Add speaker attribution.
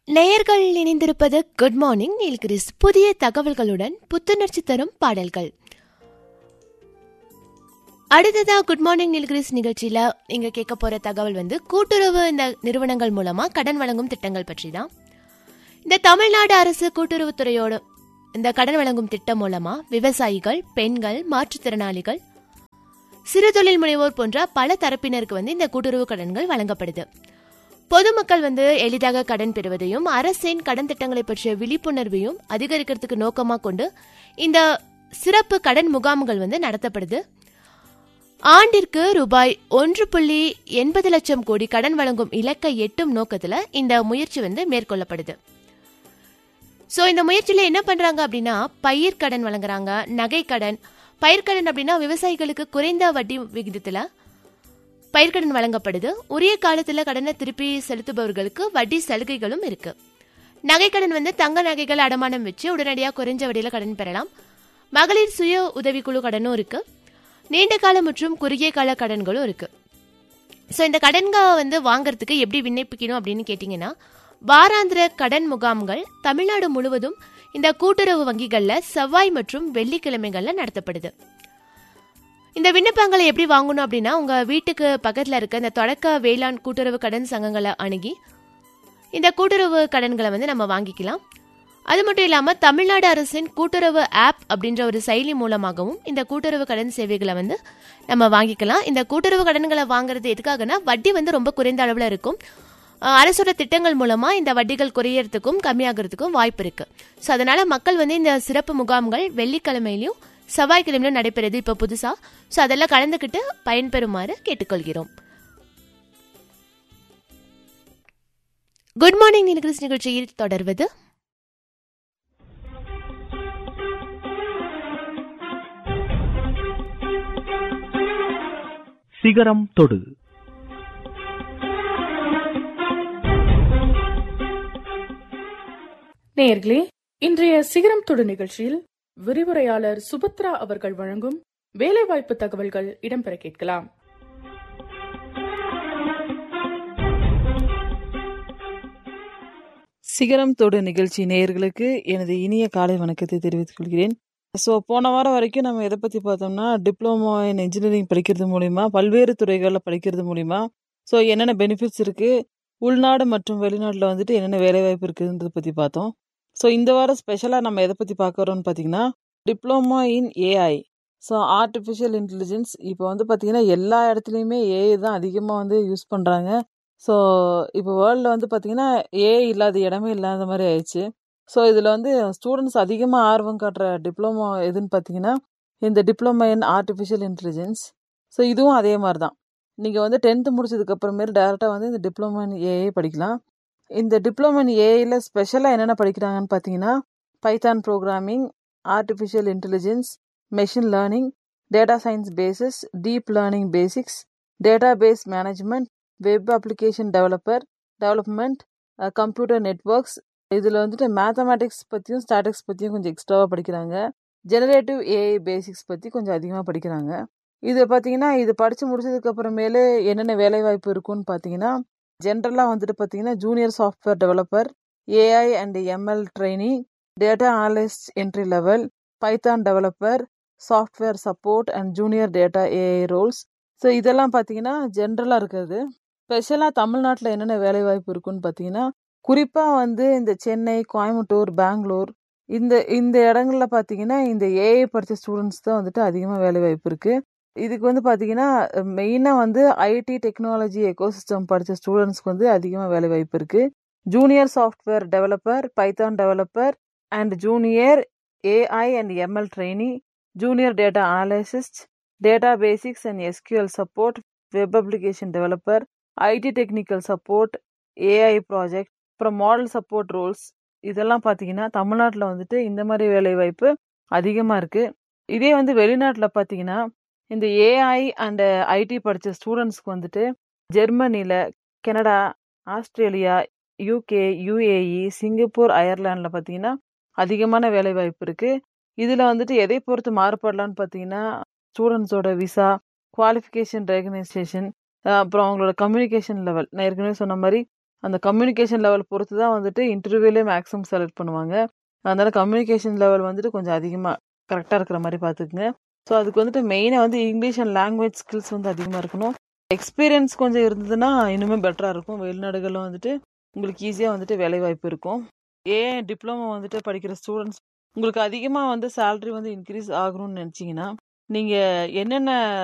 Speaker 1: நேயர்கள் இணைந்திருப்பது good morning Nilgiris புதிய தகவல்களுடன் புத்துணர்ச்சி தரும் பாடல்கள் அடுத்ததா குட் மார்னிங் நீல்கிரிஸ் நிகழ்ச்சியில நீங்க கேட்க போற தகவல் வந்து கூட்டுறவு இந்த நிறுவனங்கள் மூலமா கடன் வழங்கும் திட்டங்கள் பற்றி தான் இந்த தமிழ்நாடு அரசு கூட்டுறவுத்துறையோட இந்த கடன் வழங்கும் திட்டம் மூலமா விவசாயிகள் பெண்கள் மாற்றுத்திறனாளிகள் சிறு தொழில் முனைவோர் போன்ற பல தரப்பினருக்கு வந்து இந்த கூட்டுறவு கடன்கள் வழங்கப்படுது பொதுமக்கள் வந்து எளிதாக கடன் பெறுவதையும் அரசின் கடன் திட்டங்களை பற்றிய விழிப்புணர்வையும் அதிகரிக்கிறதுக்கு நோக்கமாக கொண்டு இந்த சிறப்பு கடன் முகாம்கள் வந்து நடத்தப்படுது ஆண்டிற்கு ரூபாய் ஒன்று புள்ளி எண்பது லட்சம் கோடி கடன் வழங்கும் இலக்கை எட்டும் நோக்கத்தில் இந்த முயற்சி வந்து மேற்கொள்ளப்படுது ஸோ இந்த முயற்சியில் என்ன பண்ணுறாங்க அப்படின்னா பயிர் கடன் வழங்குறாங்க நகை கடன் பயிர்க்கடன் அப்படின்னா விவசாயிகளுக்கு குறைந்த வட்டி விகிதத்தில் பயிர்க்கடன் வழங்கப்படுது உரிய காலத்தில் கடனை திருப்பி செலுத்துபவர்களுக்கு வட்டி சலுகைகளும் இருக்கு நகைக்கடன் வந்து தங்க நகைகள் அடமானம் வச்சு உடனடியாக குறைஞ்ச வட்டியில் கடன் பெறலாம் மகளிர் சுய உதவிக்குழு கடனும் இருக்கு நீண்ட கால மற்றும் குறுகிய கால கடன்களும் இருக்கு ஸோ இந்த கடன்களை வந்து வாங்குறதுக்கு எப்படி விண்ணப்பிக்கணும் அப்படின்னு கேட்டிங்கன்னா வாராந்திர கடன் முகாம்கள் தமிழ்நாடு முழுவதும் இந்த கூட்டுறவு வங்கிகளில் செவ்வாய் மற்றும் வெள்ளிக்கிழமைகளில் நடத்தப்படுது இந்த விண்ணப்பங்களை எப்படி வாங்கணும் அப்படின்னா உங்கள் வீட்டுக்கு பக்கத்தில் இருக்க இந்த தொடக்க வேளாண் கூட்டுறவு கடன் சங்கங்களை அணுகி இந்த கூட்டுறவு கடன்களை வந்து நம்ம வாங்கிக்கலாம் அது மட்டும் இல்லாமல் தமிழ்நாடு அரசின் கூட்டுறவு ஆப் அப்படின்ற ஒரு செயலி மூலமாகவும் இந்த கூட்டுறவு கடன் சேவைகளை வந்து நம்ம வாங்கிக்கலாம் இந்த கூட்டுறவு கடன்களை வாங்குறது எதுக்காகனா வட்டி வந்து ரொம்ப குறைந்த அளவில் இருக்கும் அஹ் அரசோட திட்டங்கள் மூலமாக இந்த வட்டிகள் குறையறதுக்கும் கம்மியாகிறதுக்கும் வாய்ப்பு இருக்கு ஸோ அதனால மக்கள் வந்து இந்த சிறப்பு முகாம்கள் வெள்ளிக்கிழமையிலையும் செவ்வாய்க்கிழமையிலும் நடைபெறுது இப்போ புதுசா ஸோ அதெல்லாம் கலந்துக்கிட்டு பயன்பெறுமாறு கேட்டுக்கொள்கிறோம் குட் மார்னிங் நிகழ்ச்சி நிகழ்ச்சியில் தொடர்வது
Speaker 2: சிகரம் தொடு
Speaker 3: நேயர்களே இன்றைய சிகரம் தொடு நிகழ்ச்சியில் விரிவுரையாளர் சுபத்ரா அவர்கள் வழங்கும் வேலைவாய்ப்பு தகவல்கள் இடம்பெற கேட்கலாம்
Speaker 4: சிகரம் தொடு நிகழ்ச்சி நேயர்களுக்கு எனது இனிய காலை வணக்கத்தை தெரிவித்துக் கொள்கிறேன் ஸோ போன வாரம் வரைக்கும் நம்ம எதை பற்றி பார்த்தோம்னா டிப்ளமோ இன் இன்ஜினியரிங் படிக்கிறது மூலிமா பல்வேறு துறைகளில் படிக்கிறது மூலிமா ஸோ என்னென்ன பெனிஃபிட்ஸ் இருக்குது உள்நாடு மற்றும் வெளிநாட்டில் வந்துட்டு என்னென்ன வேலைவாய்ப்பு இருக்குதுன்றதை பற்றி பார்த்தோம் ஸோ இந்த வாரம் ஸ்பெஷலாக நம்ம எதை பற்றி பார்க்க வரோம்னு பார்த்தீங்கன்னா diploma in AI so artificial intelligence இப்போ வந்து பார்த்தீங்கன்னா எல்லா இடத்துலையுமே ஏஐ தான் அதிகமாக வந்து யூஸ் பண்ணுறாங்க ஸோ இப்போ வேர்ல்டில் வந்து பார்த்தீங்கன்னா ஏஐ இல்லாத இடமே இல்லாத மாதிரி ஆயிடுச்சு ஸோ இதில் வந்து ஸ்டூடெண்ட்ஸ் அதிகமாக ஆர்வம் காட்டுற டிப்ளமோ எதுன்னு பார்த்தீங்கன்னா இந்த diploma in artificial intelligence so இதுவும் அதே மாதிரி தான் நீங்கள் வந்து டென்த்து முடிச்சதுக்கப்புறமேல் டேரெக்டாக வந்து இந்த டிப்ளமோ இன் ஏஐ படிக்கலாம் இந்த டிப்ளமோ இன் ஏஐயில் ஸ்பெஷலாக என்னென்ன படிக்கிறாங்கன்னு பார்த்தீங்கன்னா Python programming artificial intelligence machine learning data science basis deep learning basics data base management web application developer development computer networks இதில் வந்துட்டு மேத்தமேட்டிக்ஸ் பற்றியும் ஸ்டாட்டிக்ஸ் பற்றியும் கொஞ்சம் எக்ஸ்ட்ராவாக படிக்கிறாங்க ஜெனரேட்டிவ் ஏஐ பேசிக்ஸ் பற்றி கொஞ்சம் அதிகமாக படிக்கிறாங்க இது பார்த்தீங்கன்னா இது படித்து முடிச்சதுக்கு அப்புறமேலே என்னென்ன வேலைவாய்ப்பு இருக்குன்னு பார்த்தீங்கன்னா ஜென்ரலாக வந்துட்டு பார்த்தீங்கன்னா junior software developer AI and ML training data analyst entry level Python developer software support and junior data AI roles so இதெல்லாம் பார்த்தீங்கன்னா ஜென்ரலாக இருக்கிறது ஸ்பெஷலாக தமிழ்நாட்டில் என்னென்ன வேலைவாய்ப்பு இருக்குன்னு பார்த்தீங்கன்னா குறிப்பாக வந்து இந்த சென்னை கோயம்புத்தூர் பெங்களூர் இந்த இந்த இடங்கள்ல பார்த்தீங்கன்னா இந்த ஏஐ படித்த ஸ்டூடெண்ட்ஸ் தான் வந்துட்டு அதிகமாக வேலைவாய்ப்பு இருக்குது இதுக்கு வந்து பார்த்தீங்கன்னா மெயினாக வந்து ஐடி டெக்னாலஜி எக்கோசிஸ்டம் படித்த ஸ்டூடெண்ட்ஸ்க்கு வந்து அதிகமாக வேலைவாய்ப்பு இருக்குது junior software developer Python developer and junior AI and ML trainee junior data analyst data basics and SQL support web application developer IT technical support AI project அப்புறம் மாடல் சப்போர்ட் ரோல்ஸ் இதெல்லாம் பார்த்தீங்கன்னா தமிழ்நாட்டில் வந்துட்டு இந்த மாதிரி வேலைவாய்ப்பு அதிகமாக இருக்குது இதே வந்து வெளிநாட்டில் பார்த்தீங்கன்னா இந்த ஏஐ அண்ட் ஐடி படித்த ஸ்டூடெண்ட்ஸ்க்கு வந்துட்டு ஜெர்மனியில் Canada Australia UK UAE Singapore அயர்லாண்டில் பார்த்தீங்கன்னா அதிகமான வேலைவாய்ப்பு இருக்குது இதில் வந்துட்டு எதை பொறுத்து மாறுபடலான்னு பார்த்தீங்கன்னா ஸ்டூடெண்ட்ஸோட விசா குவாலிஃபிகேஷன் ரெகனைசேஷன் அப்புறம் அவங்களோட கம்யூனிகேஷன் லெவல் நான் ஏற்கனவே சொன்ன மாதிரி அந்த கம்யூனிகேஷன் லெவல் பொறுத்து தான் வந்துட்டு இன்டர்வியூலே மேக்ஸிமம் செலக்ட் பண்ணுவாங்க அதனால கம்யூனிகேஷன் லெவல் வந்துட்டு கொஞ்சம் அதிகமாக கரெக்டாக இருக்கிற மாதிரி பார்த்துக்குங்க ஸோ அதுக்கு வந்துட்டு மெயினாக வந்து இங்கிலீஷ் அண்ட் லாங்குவேஜ் ஸ்கில்ஸ் வந்து அதிகமாக இருக்கணும் எக்ஸ்பீரியன்ஸ் கொஞ்சம் இருந்ததுன்னா இன்னுமே பெட்டராக இருக்கும் வெளிநாடுகளில் வந்துட்டு உங்களுக்கு ஈஸியாக வந்துட்டு வேலை வாய்ப்பு இருக்கும் ஏன் டிப்ளமோ வந்துட்டு படிக்கிற ஸ்டூடெண்ட்ஸ் உங்களுக்கு அதிகமாக வந்து சேலரி வந்து இன்க்ரீஸ் ஆகணும்னு நினச்சிங்கன்னா நீங்கள் என்னென்ன